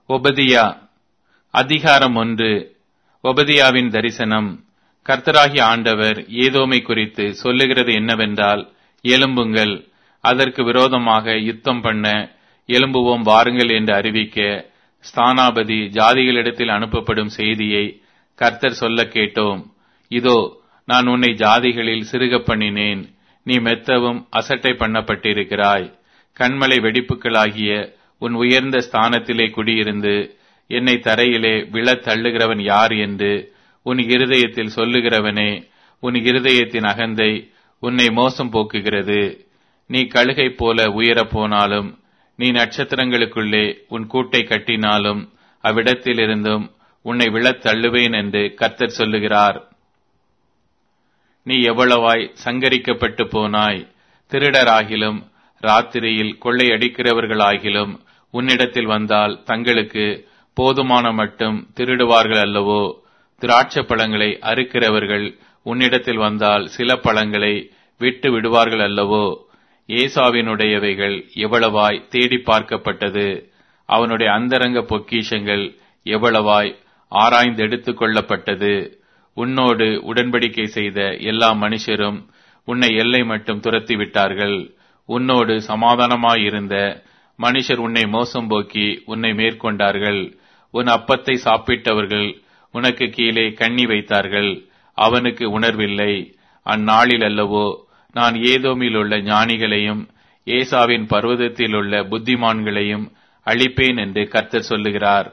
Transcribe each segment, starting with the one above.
ஒபதியா அதிகாரம் ஒன்று ஒபதியாவின் தரிசனம் கர்த்தராகிய ஆண்டவர் ஏதோமை குறித்து சொல்லுகிறது என்னவென்றால் எலும்புங்கள் அதற்கு விரோதமாக யுத்தம் பண்ண எலும்புவோம் வாருங்கள் என்று அறிவிக்க ஸ்தானாபதி ஜாதிகளிடத்தில் அனுப்பப்படும் செய்தியை கர்த்தர் சொல்ல கேட்டோம் இதோ நான் உன்னை ஜாதிகளில் சிறுக பண்ணினேன் நீ மெத்தவும் அசட்டை பண்ணப்பட்டிருக்கிறாய் கண்மலை வெடிப்புகளாகிய உன் உயர்ந்த ஸ்தானத்திலே குடியிருந்து என்னை தரையிலே விழத் தள்ளுகிறவன் யார் என்று உன் இருதயத்தில் சொல்லுகிறவனே உன் இருதயத்தின் அகந்தை உன்னை மோசம் போக்குகிறது நீ கழுகை போல உயரப் போனாலும் நீ நட்சத்திரங்களுக்குள்ளே உன் கூட்டை கட்டினாலும் அவ்விடத்திலிருந்தும் உன்னை விழத் தள்ளுவேன் என்று கர்த்தர் சொல்லுகிறார் நீ எவ்வளவாய் சங்கரிக்கப்பட்டு போனாய் திருடராகிலும் ராத்திரியில் கொள்ளையடிக்கிறவர்களாகிலும் உன்னிடத்தில் வந்தால் தங்களுக்கு போதுமான மட்டும் திருடுவார்கள் அல்லவோ திராட்சை பழங்களை அறுக்கிறவர்கள் உன்னிடத்தில் வந்தால் சில பழங்களை விட்டு விடுவார்கள் அல்லவோ ஏசாவினுடையவைகள் எவ்வளவாய் தேடி பார்க்கப்பட்டது அவனுடைய அந்தரங்க பொக்கிஷங்கள் எவ்வளவாய் ஆராய்ந்தெடுத்துக் கொள்ளப்பட்டது உன்னோடு உடன்படிக்கை செய்த எல்லா மனுஷரும் உன்னை எல்லை மட்டும் துரத்தி விட்டார்கள் உன்னோடு சமாதானமாயிருந்த மனுஷர் உன்னை மோசம் போக்கி உன்னை மேற்கொண்டார்கள் உன் அப்பத்தை சாப்பிட்டவர்கள் உனக்கு கீழே கண்ணி வைத்தார்கள் அவனுக்கு உணர்வில்லை அந்நாளில் அல்லவோ நான் ஏதோமில் உள்ள ஞானிகளையும் ஏசாவின் பர்வதத்தில் உள்ள புத்திமான்களையும் அழிப்பேன் என்று கர்த்தர் சொல்லுகிறார்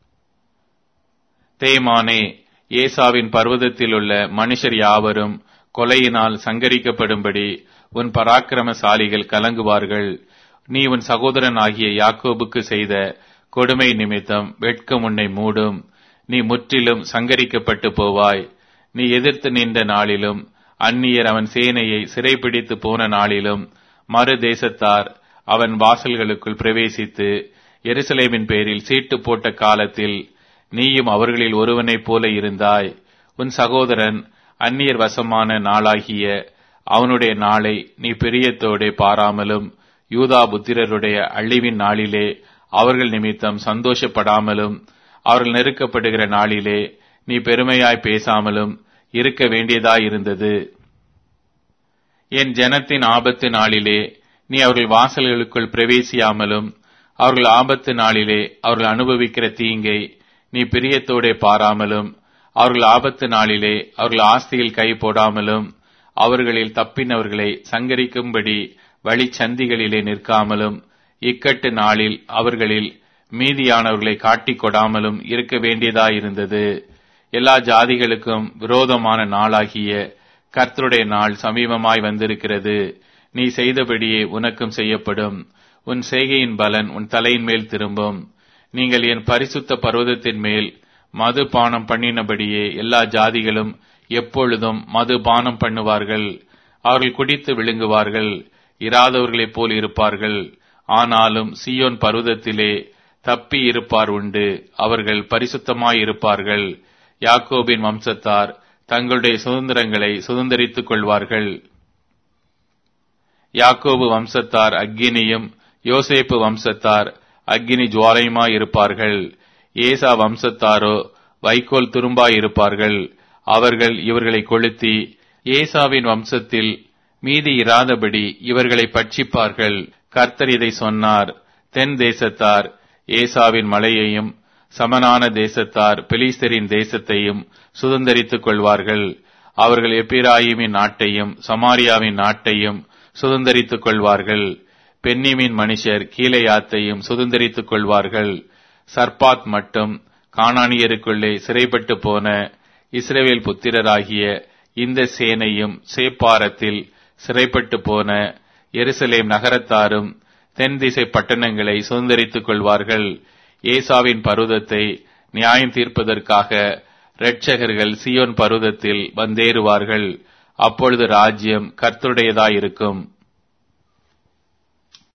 தேமானே ஏசாவின் பர்வதத்தில் உள்ள மனுஷர் யாவரும் கொலையினால் சங்கரிக்கப்படும்படி உன் பராக்கிரமசாலிகள் கலங்குவார்கள் நீ உன் சகோதரன் ஆகிய யாக்கோபுக்கு செய்த கொடுமை நிமித்தம் வெட்கம் உன்னை மூடும் நீ முற்றிலும் சங்கரிக்கப்பட்டு போவாய் நீ எதிர்த்து நின்ற நாளிலும் அந்நியர் அவன் சேனையை சிறைப்பிடித்து போன நாளிலும் மறு தேசத்தார் அவன் வாசல்களுக்குள் பிரவேசித்து எருசலேமின் பேரில் சீட்டு போட்ட காலத்தில் நீயும் அவர்களில் ஒருவனைப் போல இருந்தாய் உன் சகோதரன் அந்நியர் வசமான நாளாகிய அவனுடைய நாளை நீ பிரியத்தோடே பாராமலும் யூதா புத்திரருடைய அழிவின் நாளிலே அவர்கள் நிமித்தம் சந்தோஷப்படாமலும் அவர்கள் நெருக்கப்படுகிற நாளிலே நீ பெருமையாய் பேசாமலும் இருக்க வேண்டியதாயிருந்தது என் ஜனத்தின் ஆபத்து நாளிலே நீ அவர்கள் வாசல்களுக்குள் பிரவேசியாமலும் அவர்கள் ஆபத்து நாளிலே அவர்கள் அனுபவிக்கிற தீங்கை நீ பிரியத்தோடே பாராமலும் அவர்கள் ஆபத்து நாளிலே அவர்கள் ஆஸ்தியில் கை போடாமலும் அவர்களில் தப்பினவர்களை சங்கரிக்கும்படி வழிச்சந்திகளிலே நிற்காமலும் இக்கட்டு நாளில் அவர்களில் மீதியானவர்களை காட்டிக் கொடாமலும் இருக்க வேண்டியதாயிருந்தது எல்லா ஜாதிகளுக்கும் விரோதமான நாளாகிய கர்த்தருடைய நாள் சமீபமாய் வந்திருக்கிறது நீ செய்தபடியே உனக்கும் செய்யப்படும் உன் செய்கையின் பலன் உன் தலையின் மேல் திரும்பும் நீங்கள் என் பரிசுத்த பர்வதத்தின் மேல் மது பானம் பண்ணினபடியே எல்லா ஜாதிகளும் எப்பொழுதும் மது பானம் பண்ணுவார்கள் அவர்கள் குடித்து விழுங்குவார்கள் இராதவர்களைப் போல் இருப்பார்கள் ஆனாலும் சியோன் பர்வதத்திலே தப்பி இருப்பார் உண்டு அவர்கள் பரிசுத்தமாயிருப்பார்கள் யாக்கோபின் வம்சத்தார் தங்களுடைய சுதந்திரங்களை சுதந்திரித்துக் கொள்வார்கள் யாக்கோபு வம்சத்தார் அக்கினியும் யோசேப்பு வம்சத்தார் அக்கினி ஜுவாலையுமாயிருப்பார்கள் ஏசா வம்சத்தாரோ வைக்கோல் துரும்பாயிருப்பார்கள் அவர்கள் இவர்களை கொளுத்தி ஏசாவின் வம்சத்தில் மீதி இராதபடி இவர்களை பட்சிப்பார்கள் கர்த்தர் இதை சொன்னார் தென் தேசத்தார் ஏசாவின் மலையையும் சமனான தேசத்தார் பெலிஸ்தரின் தேசத்தையும் சுதந்திரித்துக் கொள்வார்கள் அவர்கள் எப்பிராயிமின் நாட்டையும் சமாரியாவின் நாட்டையும் சுதந்திரித்துக் கொள்வார்கள் பென்னிமின் மனுஷர் கீழையாத்தையும் சுதந்திரித்துக் கொள்வார்கள் சர்பாத் மட்டும் காணானியருக்குள்ளே சிறைப்பட்டு போன இஸ்ரேவேல் புத்திரராகிய இந்த சேனையும் சேப்பாரத்தில் சிறைப்பட்டு போன எருசலேம் நகரத்தாரும் தென் திசை பட்டணங்களை சுதந்திரித்துக் கொள்வார்கள் ஏசாவின் பருவத்தை நியாயம் தீர்ப்பதற்காக இரட்சகர்கள் சியோன் பருவத்தில் வந்தேறுவார்கள் அப்பொழுது ராஜ்யம் கர்த்தருடையதாயிருக்கும்